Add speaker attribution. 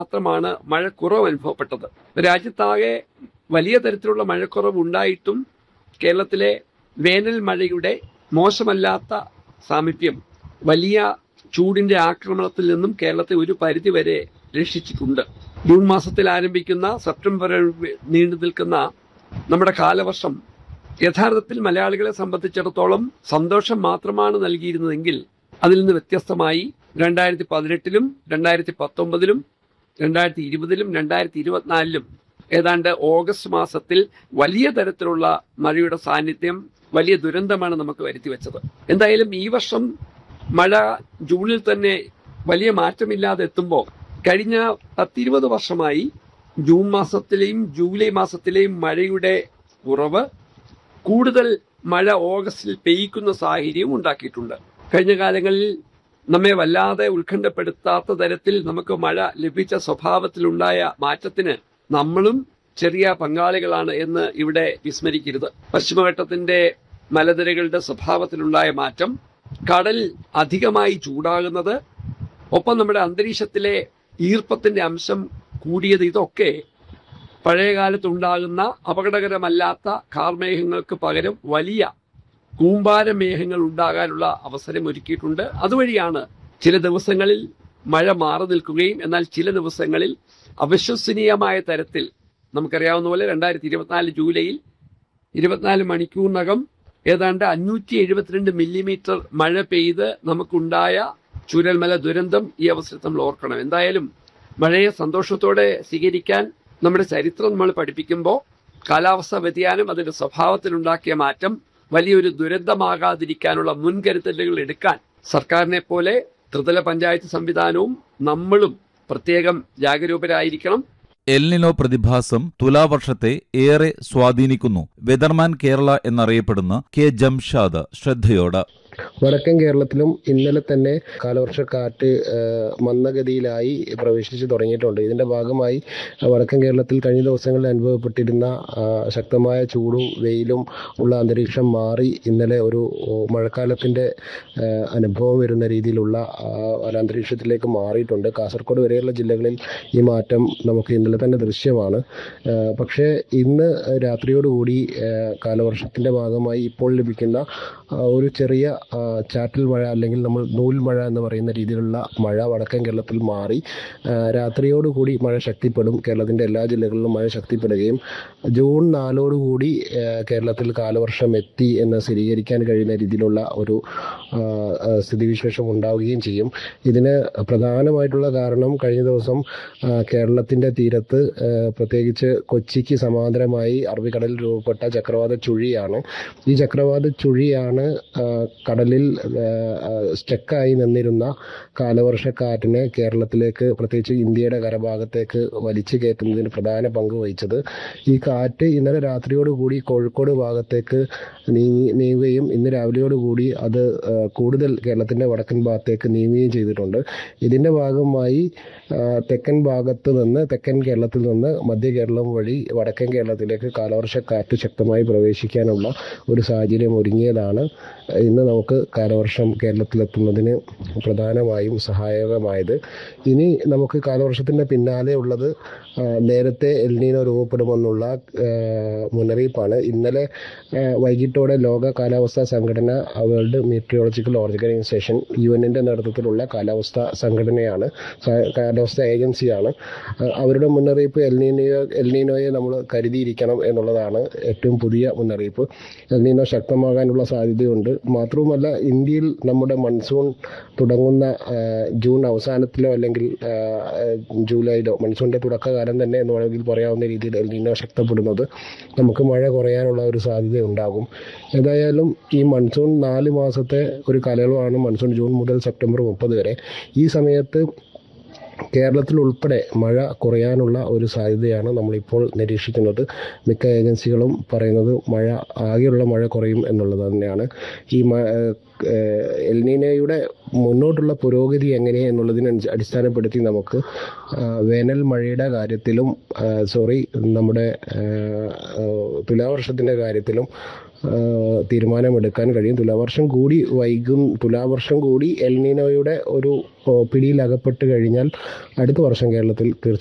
Speaker 1: മാത്രമാണ് മഴക്കുറവ് അനുഭവപ്പെട്ടത് രാജ്യത്താകെ വലിയ തരത്തിലുള്ള മഴക്കുറവ് ഉണ്ടായിട്ടും കേരളത്തിലെ വേനൽ മഴയുടെ മോശമല്ലാത്ത സാമീപ്യം വലിയ ചൂടിന്റെ ആക്രമണത്തിൽ നിന്നും കേരളത്തെ ഒരു പരിധിവരെ രക്ഷിച്ചിട്ടുണ്ട് ജൂൺ മാസത്തിൽ ആരംഭിക്കുന്ന സെപ്റ്റംബർ വരെ നീണ്ടു നിൽക്കുന്ന നമ്മുടെ കാലവർഷം യഥാർത്ഥത്തിൽ മലയാളികളെ സംബന്ധിച്ചിടത്തോളം സന്തോഷം മാത്രമാണ് നൽകിയിരുന്നതെങ്കിൽ അതിൽ നിന്ന് വ്യത്യസ്തമായി രണ്ടായിരത്തി പതിനെട്ടിലും രണ്ടായിരത്തി പത്തൊമ്പതിലും രണ്ടായിരത്തി ഇരുപതിലും രണ്ടായിരത്തി ഇരുപത്തിനാലിലും ഏതാണ്ട് ഓഗസ്റ്റ് മാസത്തിൽ വലിയ തരത്തിലുള്ള മഴയുടെ സാന്നിധ്യം വലിയ ദുരന്തമാണ് നമുക്ക് വരുത്തി വെച്ചത് എന്തായാലും ഈ വർഷം മഴ ജൂണിൽ തന്നെ വലിയ മാറ്റമില്ലാതെ എത്തുമ്പോൾ കഴിഞ്ഞ പത്തിരുപത് വർഷമായി ജൂൺ മാസത്തിലെയും ജൂലൈ മാസത്തിലെയും മഴയുടെ കുറവ് കൂടുതൽ മഴ ഓഗസ്റ്റിൽ പെയ്യിക്കുന്ന സാഹചര്യം ഉണ്ടാക്കിയിട്ടുണ്ട് കഴിഞ്ഞ കാലങ്ങളിൽ നമ്മെ വല്ലാതെ ഉത്കണ്ഠപ്പെടുത്താത്ത തരത്തിൽ നമുക്ക് മഴ ലഭിച്ച സ്വഭാവത്തിലുണ്ടായ മാറ്റത്തിന് നമ്മളും ചെറിയ പങ്കാളികളാണ് എന്ന് ഇവിടെ വിസ്മരിക്കരുത് പശ്ചിമഘട്ടത്തിന്റെ മലനിരകളുടെ സ്വഭാവത്തിലുണ്ടായ മാറ്റം കടൽ അധികമായി ചൂടാകുന്നത് ഒപ്പം നമ്മുടെ അന്തരീക്ഷത്തിലെ ഈർപ്പത്തിന്റെ അംശം കൂടിയത് ഇതൊക്കെ പഴയകാലത്തുണ്ടാകുന്ന അപകടകരമല്ലാത്ത കാർമേഘങ്ങൾക്ക് പകരം വലിയ കൂമ്പാരമേഘങ്ങൾ ഉണ്ടാകാനുള്ള അവസരം ഒരുക്കിയിട്ടുണ്ട് അതുവഴിയാണ് ചില ദിവസങ്ങളിൽ മഴ മാറി നിൽക്കുകയും എന്നാൽ ചില ദിവസങ്ങളിൽ അവിശ്വസനീയമായ തരത്തിൽ നമുക്കറിയാവുന്ന പോലെ രണ്ടായിരത്തി ഇരുപത്തിനാല് ജൂലൈയിൽ ഇരുപത്തിനാല് മണിക്കൂറിനകം ഏതാണ്ട് അഞ്ഞൂറ്റി എഴുപത്തിരണ്ട് മില്ലിമീറ്റർ മഴ പെയ്ത് നമുക്കുണ്ടായ ചുരൽമല ദുരന്തം ഈ അവസരത്തിൽ നമ്മൾ ഓർക്കണം എന്തായാലും മഴയെ സന്തോഷത്തോടെ സ്വീകരിക്കാൻ നമ്മുടെ ചരിത്രം നമ്മൾ പഠിപ്പിക്കുമ്പോൾ കാലാവസ്ഥാ വ്യതിയാനം അതിന്റെ സ്വഭാവത്തിലുണ്ടാക്കിയ മാറ്റം വലിയൊരു ദുരന്തമാകാതിരിക്കാനുള്ള മുൻകരുതലുകൾ എടുക്കാൻ സർക്കാരിനെ പോലെ ത്രിതല പഞ്ചായത്ത് സംവിധാനവും നമ്മളും പ്രത്യേകം ജാഗരൂകരായിരിക്കണം
Speaker 2: എൽനിനോ പ്രതിഭാസം തുലാവർഷത്തെ ഏറെ സ്വാധീനിക്കുന്നു വെതർമാൻ കേരള എന്നറിയപ്പെടുന്ന കെ ജംഷാദ് ശ്രദ്ധയോട്
Speaker 3: വടക്കൻ കേരളത്തിലും ഇന്നലെ തന്നെ കാലവർഷക്കാറ്റ് ഏഹ്, മന്ദഗതിയിലായി പ്രവേശിച്ചു തുടങ്ങിയിട്ടുണ്ട് ഇതിൻ്റെ ഭാഗമായി വടക്കൻ കേരളത്തിൽ കഴിഞ്ഞ ദിവസങ്ങളിൽ അനുഭവപ്പെട്ടിരുന്ന ആ, ശക്തമായ ചൂടും വെയിലും ഉള്ള അന്തരീക്ഷം മാറി ഇന്നലെ ഒരു ഓ, മഴക്കാലത്തിൻ്റെ ഏഹ്, അനുഭവം വരുന്ന രീതിയിലുള്ള ആ, ഒരു അന്തരീക്ഷത്തിലേക്ക് മാറിയിട്ടുണ്ട് കാസർഗോഡ് വരെയുള്ള ജില്ലകളിൽ ഈ മാറ്റം നമുക്ക് ഇന്നലെ തന്നെ ദൃശ്യമാണ് ഏഹ്, പക്ഷേ ഇന്ന് രാത്രിയോടുകൂടി ഏഹ്, കാലവർഷത്തിൻ്റെ ഭാഗമായി ഇപ്പോൾ ലഭിക്കുന്ന ആ, ഒരു ചെറിയ ആ, ചാറ്റൽ മഴ അല്ലെങ്കിൽ നമ്മൾ നൂൽ മഴ എന്ന് പറയുന്ന രീതിയിലുള്ള മഴ വടക്കൻ കേരളത്തിൽ മാറി ആ, രാത്രിയോടുകൂടി മഴ ശക്തിപ്പെടും കേരളത്തിൻ്റെ എല്ലാ ജില്ലകളിലും മഴ ശക്തിപ്പെടുകയും ജൂൺ നാലോടുകൂടി ആ, കേരളത്തിൽ കാലവർഷം എത്തി എന്ന് സ്ഥിരീകരിക്കാൻ കഴിയുന്ന രീതിയിലുള്ള ഒരു ആ, ആ, സ്ഥിതിവിശേഷം ഉണ്ടാവുകയും ചെയ്യും ഇതിന് പ്രധാനമായിട്ടുള്ള കാരണം കഴിഞ്ഞ ദിവസം കേരളത്തിൻ്റെ തീരത്ത് ആ, പ്രത്യേകിച്ച് കൊച്ചിക്ക് സമാന്തരമായി അറബിക്കടലിൽ രൂപപ്പെട്ട ചക്രവാത ചുഴിയാണ് ഈ ചക്രവാത ചുഴിയാണ് ആ, കടലിൽ സ്റ്റക്കായി നിന്നിരുന്ന കാലവർഷക്കാറ്റിനെ കേരളത്തിലേക്ക് പ്രത്യേകിച്ച് ഇന്ത്യയുടെ കരഭാഗത്തേക്ക് വലിച്ചു കയറ്റുന്നതിന് പ്രധാന പങ്ക് വഹിച്ചത് ഈ കാറ്റ് ഇന്നലെ രാത്രിയോടുകൂടി കോഴിക്കോട് ഭാഗത്തേക്ക് നീങ്ങി നീങ്ങുകയും ഇന്ന് രാവിലെയോടുകൂടി അത് ആ, കൂടുതൽ കേരളത്തിൻ്റെ വടക്കൻ ഭാഗത്തേക്ക് നീങ്ങുകയും ചെയ്തിട്ടുണ്ട് ഇതിൻ്റെ ഭാഗമായി ആ, തെക്കൻ ഭാഗത്ത് നിന്ന് തെക്കൻ കേരളത്തിൽ നിന്ന് മധ്യ കേരളം വഴി വടക്കൻ കേരളത്തിലേക്ക് കാലവർഷക്കാറ്റ് ശക്തമായി പ്രവേശിക്കാനുള്ള ഒരു സാഹചര്യം ഒരുങ്ങിയതാണ് ഇന്ന് നമുക്ക് കാലവർഷം കേരളത്തിലെത്തുന്നതിന് പ്രധാനമായും സഹായകമായത് ഇനി നമുക്ക് കാലവർഷത്തിൻ്റെ പിന്നാലെ ഉള്ളത് ആ, നേരത്തെ എൽനീനോ രൂപപ്പെടുമെന്നുള്ള ആ, മുന്നറിയിപ്പാണ് ഇന്നലെ ആ, വൈകിട്ടോടെ ലോക കാലാവസ്ഥാ സംഘടന വേൾഡ് മീറ്ററിയോളജിക്കൽ ഓർഗനൈസേഷൻ യു എന്നിൻ്റെ നേതൃത്വത്തിലുള്ള കാലാവസ്ഥാ സംഘടനയാണ് സ- കാലാവസ്ഥാ ഏജൻസിയാണ് ആ, അവരുടെ മുന്നറിയിപ്പ് എൽനീനോ എൽനീനോയെ നമ്മൾ കരുതിയിരിക്കണം എന്നുള്ളതാണ് ഏറ്റവും പുതിയ മുന്നറിയിപ്പ് എൽനീനോ ശക്തമാകാനുള്ള സാധ്യതയുണ്ട് മാത്രവുമല്ല ഇന്ത്യയിൽ നമ്മുടെ മൺസൂൺ തുടങ്ങുന്ന ആ, ജൂൺ അവസാനത്തിലോ അല്ലെങ്കിൽ ആ, ആ, ജൂലൈയിലോ മൺസൂണിൻ്റെ തുടക്കകാലം തന്നെ എന്ന് വേണമെങ്കിൽ പറയാവുന്ന രീതിയിൽ എൽനീനോ ശക്തപ്പെടുന്നത് നമുക്ക് മഴ കുറയാനുള്ള ഒരു സാധ്യത ഉണ്ടാകും ഏതായാലും ഈ മൺസൂൺ നാല് മാസത്തെ ഒരു കാലയളവാണ് മൺസൂൺ ജൂൺ മുതൽ സെപ്റ്റംബർ മുപ്പത് വരെ ഈ സമയത്ത് കേരളത്തിൽ ഉൾപ്പെടെ മഴ കുറയാനുള്ള ഒരു സാധ്യതയാണ് നമ്മളിപ്പോൾ നിരീക്ഷിക്കുന്നത് മിക്ക ഏജൻസികളും പറയുന്നത് മഴ ആകെയുള്ള മഴ കുറയും എന്നുള്ളത് തന്നെയാണ് ഈ മ- ഏഹ് ഏഹ്, എൽനീനയുടെ മുന്നോട്ടുള്ള പുരോഗതി എങ്ങനെ എന്നുള്ളതിനെ അടിസ്ഥാനപ്പെടുത്തി നമുക്ക് ആ, വേനൽ മഴയുടെ കാര്യത്തിലും ആ, സോറി നമ്മുടെ ആ, ആ, തുലാവർഷത്തിൻ്റെ കാര്യത്തിലും ആ, തീരുമാനമെടുക്കാൻ കഴിയും തുലാവർഷം കൂടി വൈകും തുലാവർഷം കൂടി എൽനീനോയുടെ ഒരു ഓ, പിടിയിൽ അകപ്പെട്ട് കഴിഞ്ഞാൽ അടുത്ത വർഷം കേരളത്തിൽ തീർച്ചയായും